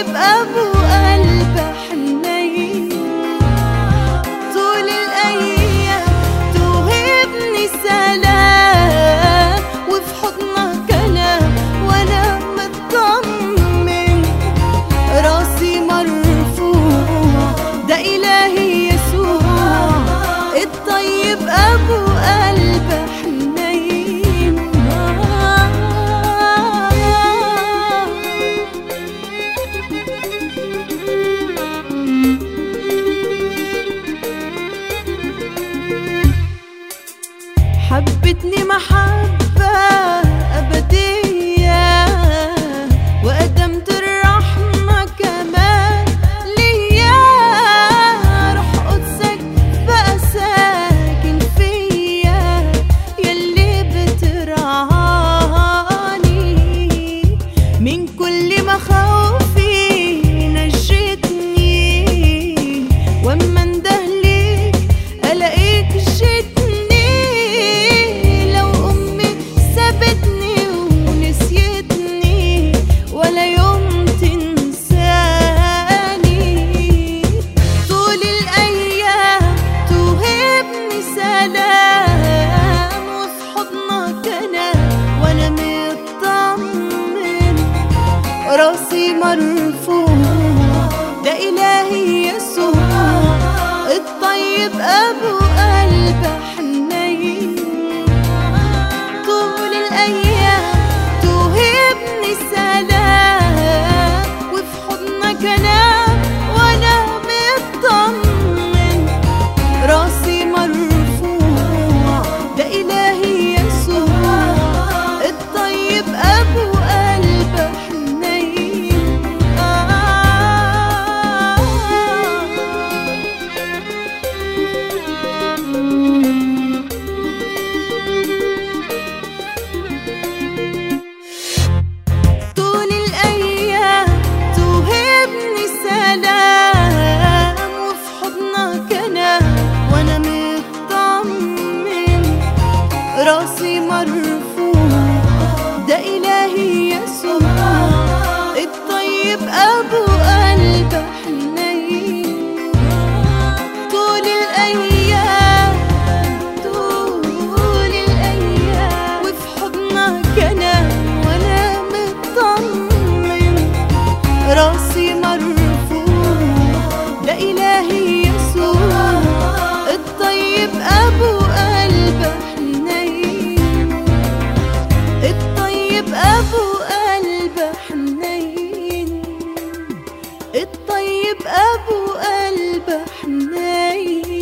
الطيب أبو قلب حنين طول الأيام توهبني سلام وفي حضنك كلام وأنا مطمن راسي مرفوع ده إلهي يسوع الطيب أبو قلب حنين حبتني محبة أبدية وقدمت الرحمة كمان ليا روح قدسك بقى ساكن فيا يلي بترعاني من كل مخاوفي نجيتني واما اندهليك الاقيك جيتني لو امي سابتني ونسيتني ولا يوم تنساني طول الايام توهبني سلام وفي حضنك انا وانا مطمن راسي مرفوع ده إلهي يسوع الطيب أبو قلب حنين طول الأيام توهبني سلام وفي حضنك أنام وأنا مطمن راسي مرفوع ده إلهي يسوع الطيب أبو قلب حنين طول الأيام توهبني سلام وفي حضنك أنا وأنا مطمن راسي مرفوع ده إلهي يسوع الطيب أبو قلب حنين طول الأيام طول الأيام وفي حضنك أنا وأنا مطمن راسي مرفوع ده إلهي يسوع الطيب أبو قلب حنين الطيب أبو قلب حنين الطيب أبو قلب حنين